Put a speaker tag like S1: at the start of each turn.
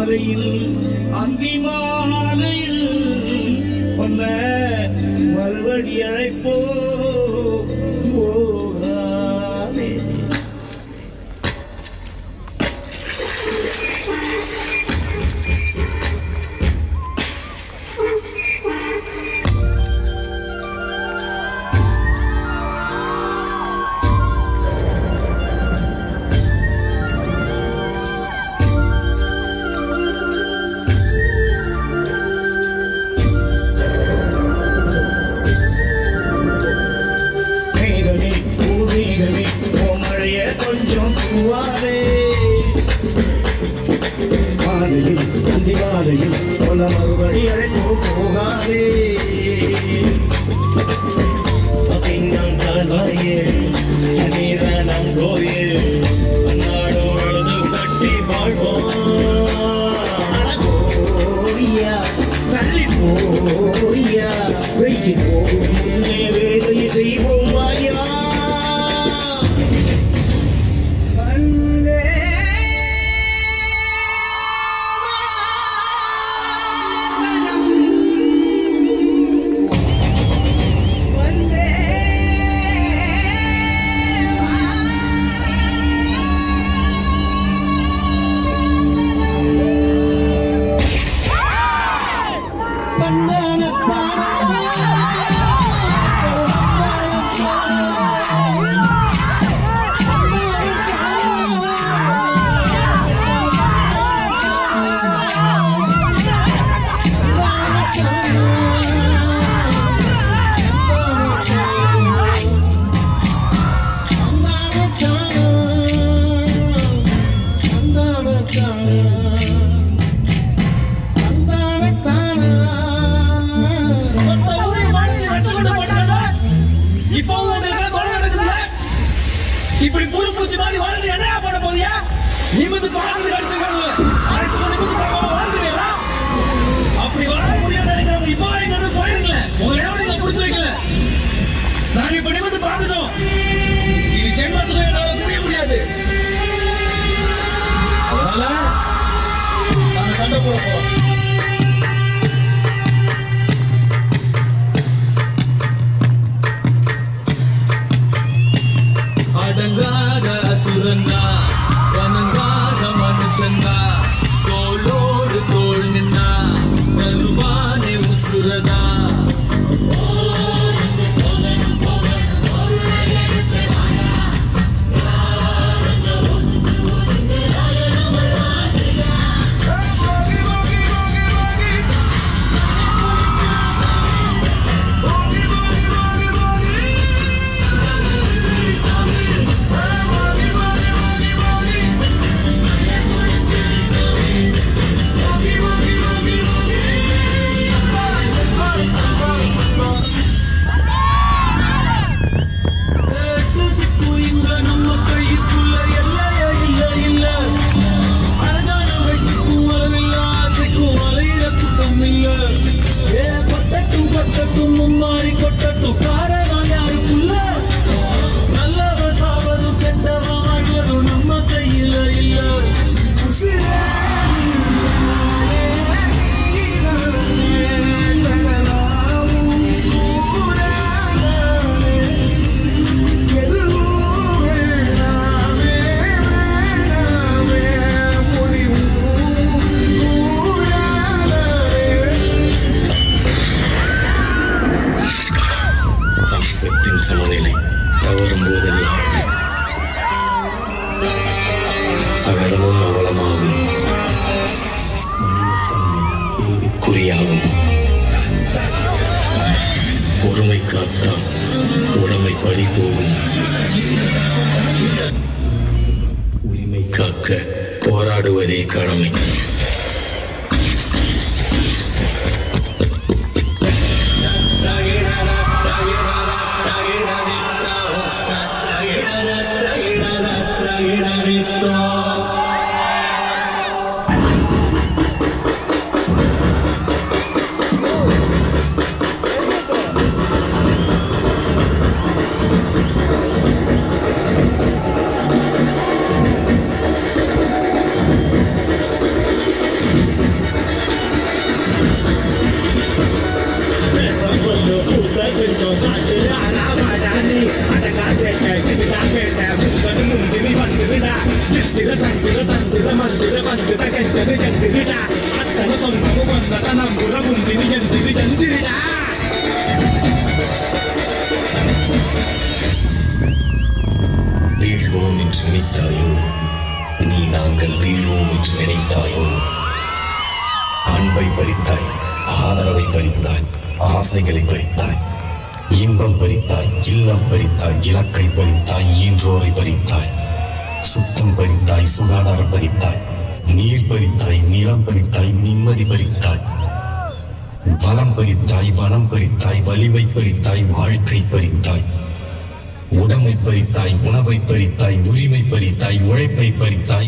S1: மாலையில் அந்தி மாலையில் உன்ன மறுபடி அழைப்போ போகாதே மேகமே பூமேகமே மழைய கொஞ்சம் தூவாதே மாலையில் அந்தி மாலையில் உன்ன மறுபடி அழைப்போ போகாதே
S2: பதினம் கால்வாயில் நீதானம் கோயில் அன்னாடோடு கட்டி வாழ்வோம்
S1: போய்யா தள்ளி போய்யா வெற்றி போகும் முன்னே வேலை செய்வோம் வாயா
S3: வந்தே மனம் வந்தே
S4: மொத்த ஊரையும் வாழ்ந்து ரட்சகொண்டு போட்டாங்க. இப்போ உங்களுக்கு கொலை நடக்குதுல்ல? இப்படி புழு பூச்சி மாதிரி வாழ்ந்து என்னையா பண்ண போறியா நிமிந்து பார்க்கறதுக்கு அடிச்சிருக்காங்க அரசு நிமிந்து பார்க்காம வாழ்ந்துருவீங்களா அப்படி வாழ முடியும்னு நினைக்கிறவங்க இப்போ இங்க இருந்து போயிருங்களேன் உங்களை எவனும் இங்க பிடிச்சு வைக்கல நாங்க இப்ப நிமிந்து பார்த்துட்டோம் இனி ஜென்மத்துல என்னால முடிய முடியாது அதனால நாங்க சண்டை போட போறோம் அடங்காத அசுரன்னா வணங்காத மனுஷன்னா தோளோடு தோள் நின்னா தருவானே உசுரதா இங்க நம்ம கைக்குள்ள எல்லையே இல்ல இல்ல அரஜான வைக்கும் அளவில்ல ஆசைக்கும் அலையிற கூட்டம் இல்ல ஏ கொட்டட்டும் கொட்டட்டும் மும்மாறி கொட்டட்டும் காரணம் யாருக்குள்ள நல்லவன் சாவதும் கெட்டவன் வாழ்வதும் நம்ம கையில இல்ல உசிரே
S2: சமூகத்தின் சமநிலை தவறும் போதெல்லாம் சகலமும் அவலமாகும் குறியாகும் பொறுமை காத்தால் உடமை பறி போகும் உரிமை காக்க போராடுவதே கடமை போகும் என்று நினைத்தாயோ அன்பை பறித்தாய் ஆதரவை பறித்தாய் ஆசைகளை பறித்தாய் இன்பம் பறித்தாய் இல்லம் பறித்தாய் இலக்கை பறித்தாய் ஈன்றோரை பறித்தாய் சுத்தம் பறித்தாய் சுகாதாரம் பறித்தாய் நீர் பறித்தாய் நிலம் பறித்தாய் நிம்மதி பறித்தாய் வளம் பறித்தாய் வனம் பறித்தாய் வலிமை பறித்தாய் வாழ்க்கை பறித்தாய் உடமை பறித்தாய் உணவை பறித்தாய் உரிமை பறித்தாய் உழைப்பை பறித்தாய்